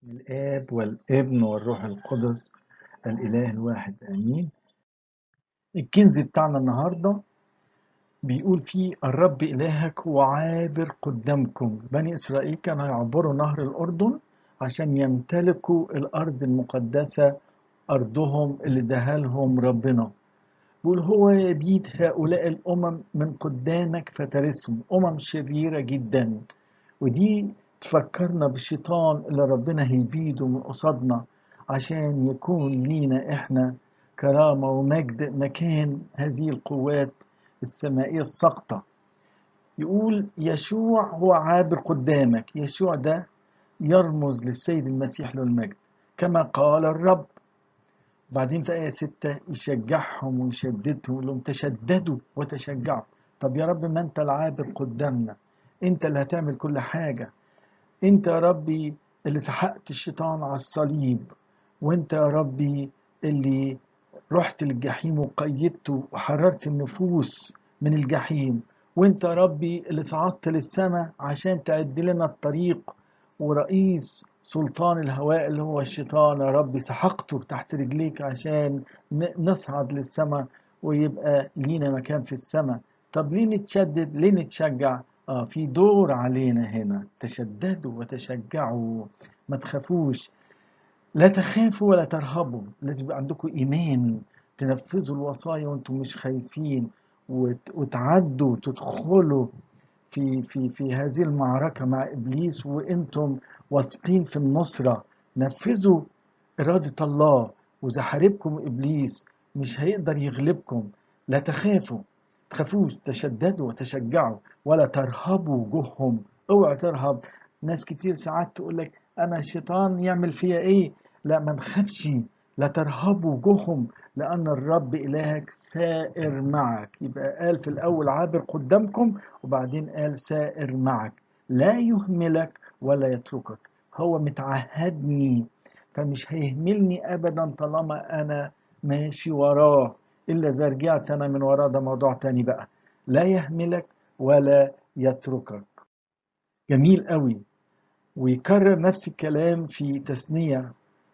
الآب والابن والروح القدس الإله الواحد آمين الكنز بتاعنا النهاردة بيقول فيه الرب إلهك هو عابر قدامكم بني إسرائيل كانوا يعبروا نهر الأردن عشان يمتلكوا الأرض المقدسة أرضهم اللي دهالهم ربنا بيقول هو يبيد هؤلاء الأمم من قدامك فترسهم أمم شريرة جدا ودي تفكرنا بالشيطان اللي ربنا هيبيده من قصادنا عشان يكون لينا احنا كرامة ومجد مكان هذه القوات السمائية الساقطة يقول يشوع هو عابر قدامك يشوع ده يرمز للسيد المسيح له المجد كما قال الرب بعدين في آية ستة يشجعهم ويشددهم يقول لهم تشددوا وتشجعوا طب يا رب ما أنت العابر قدامنا أنت اللي هتعمل كل حاجة أنت يا ربي اللي سحقت الشيطان على الصليب وأنت يا ربي اللي رحت للجحيم وقيدته وحررت النفوس من الجحيم وانت يا ربي اللي صعدت للسماء عشان تعد لنا الطريق ورئيس سلطان الهواء اللي هو الشيطان يا ربي سحقته تحت رجليك عشان نصعد للسماء ويبقى لينا مكان في السماء طب ليه نتشدد ليه نتشجع اه في دور علينا هنا تشددوا وتشجعوا ما تخافوش لا تخافوا ولا ترهبوا لازم يبقى عندكم ايمان تنفذوا الوصايا وانتم مش خايفين وتعدوا تدخلوا في في في هذه المعركه مع ابليس وانتم واثقين في النصره نفذوا اراده الله واذا حاربكم ابليس مش هيقدر يغلبكم لا تخافوا تخافوش تشددوا وتشجعوا ولا ترهبوا وجوههم اوعى ترهب ناس كتير ساعات تقول لك انا الشيطان يعمل فيا ايه لا ما نخافش لا ترهبوا وجوههم لأن الرب إلهك سائر معك يبقى قال في الأول عابر قدامكم وبعدين قال سائر معك لا يهملك ولا يتركك هو متعهدني فمش هيهملني أبدا طالما أنا ماشي وراه إلا إذا رجعت أنا من وراه ده موضوع تاني بقى لا يهملك ولا يتركك جميل قوي ويكرر نفس الكلام في تثنية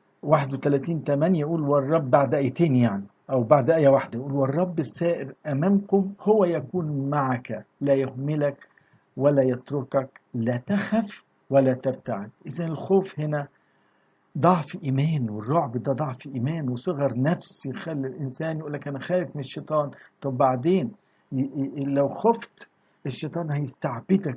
31 8 يقول والرب بعد آيتين يعني أو بعد آية واحدة يقول والرب السائر أمامكم هو يكون معك لا يهملك ولا يتركك لا تخف ولا ترتعد إذا الخوف هنا ضعف إيمان والرعب ده ضعف إيمان وصغر نفس يخلي الإنسان يقول لك أنا خايف من الشيطان طب بعدين لو خفت الشيطان هيستعبدك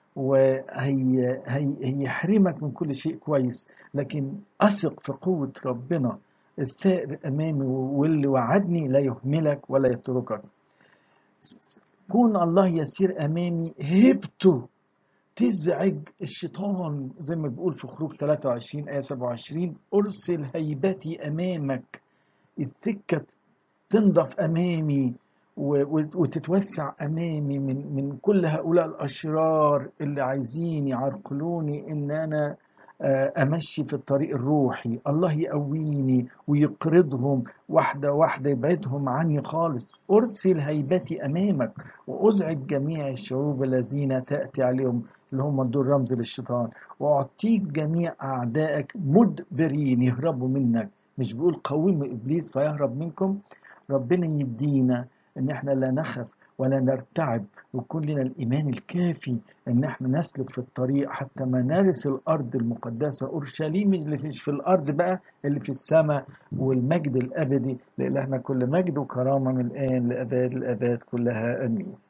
وهيحرمك من كل شيء كويس لكن أثق في قوة ربنا السائر أمامي واللي وعدني لا يهملك ولا يتركك كون الله يسير أمامي هبته تزعج الشيطان زي ما بيقول في خروج 23 آية 27 أرسل هيبتي أمامك السكة تنضف أمامي وتتوسع امامي من من كل هؤلاء الاشرار اللي عايزين يعرقلوني ان انا امشي في الطريق الروحي الله يقويني ويقرضهم واحده واحده يبعدهم عني خالص ارسل هيبتي امامك وازعج جميع الشعوب الذين تاتي عليهم اللي هم دول رمز للشيطان واعطيك جميع اعدائك مدبرين يهربوا منك مش بيقول قوموا ابليس فيهرب منكم ربنا يدينا ان احنا لا نخف ولا نرتعب ويكون لنا الايمان الكافي ان احنا نسلك في الطريق حتى ما نرث الارض المقدسه اورشليم اللي مش في الارض بقى اللي في السماء والمجد الابدي لان احنا كل مجد وكرامه من الان لاباد الاباد كلها امين